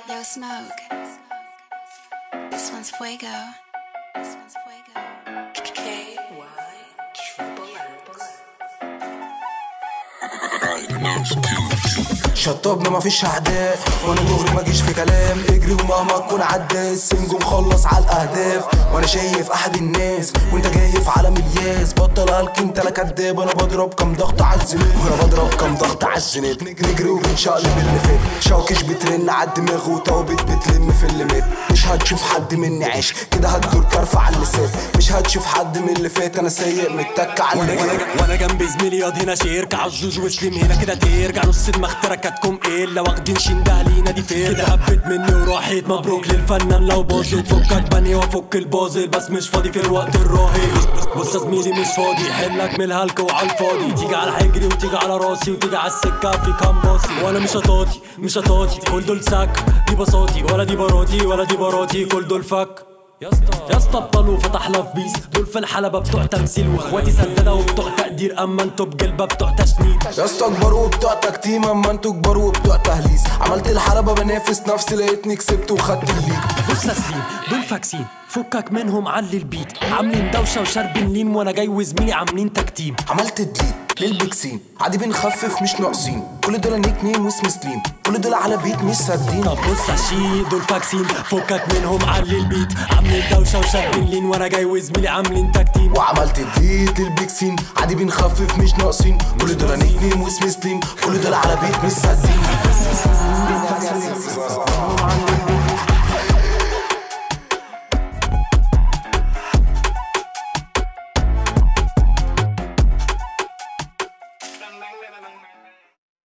Yo, Smoke. This one's Fuego. This one's Fuego. شطبنا مفيش اهداف وانا دغري ما اجيش في كلام اجري ومهما تكون عداس سنجو مخلص على الاهداف وانا شايف احد الناس وانت جاي في عالم الياس بطل هلك انت لا كداب انا بضرب كام ضغط على الزناد وانا بضرب كام ضغط على الزناد نجري نجري وبنشقلب اللي فات شوكش بترن على الدماغ وتوبت بتلم في اللي مات مش هتشوف حد مني عاش كده هتدور كرف على اللسان مش هتشوف حد من اللي فات انا سايق متك على اللي وانا جاي وانا جنب زميلي ياض هنا شيرك عزوز وسليم هنا كده ترجع نص دماغ تركتكم ايه لا واخدين شنده لينا دي فين كده هبت مني وراحت مبروك للفنان لو باظت فكك بني وافك البازل بس مش فاضي في الوقت الراهن بص يا زميلي مش فاضي حلك من الهلك وعلى الفاضي تيجي على حجري وتيجي على راسي وتيجي على السكه في كام باصي وانا مش هطاطي مش هطاطي كل دول سك دي بساطي ولا دي براتي ولا دي براتي كل دول فك يا اسطى يا اسطى بطلوا فتح لف بيس دول في الحلبة بتوع تمثيل واخواتي سندنا وبتوع تقدير اما انتوا بجلبة بتوع تشنيد يا اسطى كبروا بتوع تكتيم اما انتوا كبروا بتوع تهليس عملت الحلبة بنافس نفسي لقيتني كسبت وخدت الليد بص يا سليم دول فاكسين فكك منهم علي البيت عاملين دوشه وشاربين ليم وانا جاي وزميلي عاملين تكتيم عملت ديليت للبكسين عادي بنخفف مش ناقصين كل دول نيك نيم واسم سليم كل دول على بيت مش ساردين طب بص يا شي دول فاكسين فكك منهم علي البيت عاملين دوشه وشاربين لين وانا جاي وزميلي عاملين تكتيم وعملت ديليت للبكسين عادي بنخفف مش ناقصين كل دول نيك نيم واسم سليم كل دول على بيت مش ساردين